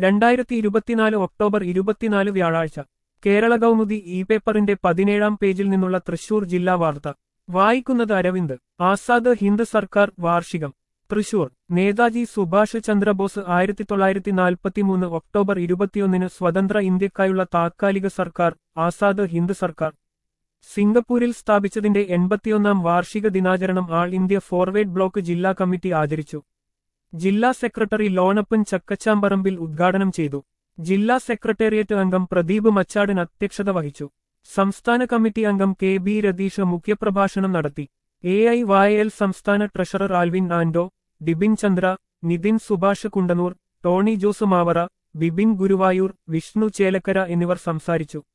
രണ്ടായിരത്തി ഇരുപത്തിനാല് ഒക്ടോബർ ഇരുപത്തിനാല് വ്യാഴാഴ്ച കേരള കൗമുദി ഇ പേപ്പറിന്റെ പതിനേഴാം പേജിൽ നിന്നുള്ള തൃശൂർ ജില്ലാ വാർത്ത വായിക്കുന്നത് അരവിന്ദ് ആസാദ് ഹിന്ദ് സർക്കാർ വാർഷികം തൃശൂർ നേതാജി സുഭാഷ് ചന്ദ്രബോസ് ആയിരത്തി തൊള്ളായിരത്തി നാൽപ്പത്തിമൂന്ന് ഒക്ടോബർ ഇരുപത്തിയൊന്നിന് സ്വതന്ത്ര ഇന്ത്യക്കായുള്ള താത്കാലിക സർക്കാർ ആസാദ് ഹിന്ദ് സർക്കാർ സിംഗപ്പൂരിൽ സ്ഥാപിച്ചതിന്റെ എൺപത്തിയൊന്നാം വാർഷിക ദിനാചരണം ആൾ ഇന്ത്യ ഫോർവേഡ് ബ്ലോക്ക് ജില്ലാ കമ്മിറ്റി ആചരിച്ചു ജില്ലാ സെക്രട്ടറി ലോണപ്പൻ ചക്കച്ചാമ്പറമ്പിൽ ഉദ്ഘാടനം ചെയ്തു ജില്ലാ സെക്രട്ടേറിയറ്റ് അംഗം പ്രദീപ് മച്ചാടൻ അധ്യക്ഷത വഹിച്ചു സംസ്ഥാന കമ്മിറ്റി അംഗം കെ ബി രതീഷ് മുഖ്യപ്രഭാഷണം നടത്തി എ ഐ വായ എൽ സംസ്ഥാന treasurer Alvin Ando Dibin Chandra Nithin Subhash Kundanoor Tony Jose Mavara Bibin Guruvayur Vishnu Chelakkara എന്നിവർ സംസാരിച്ചു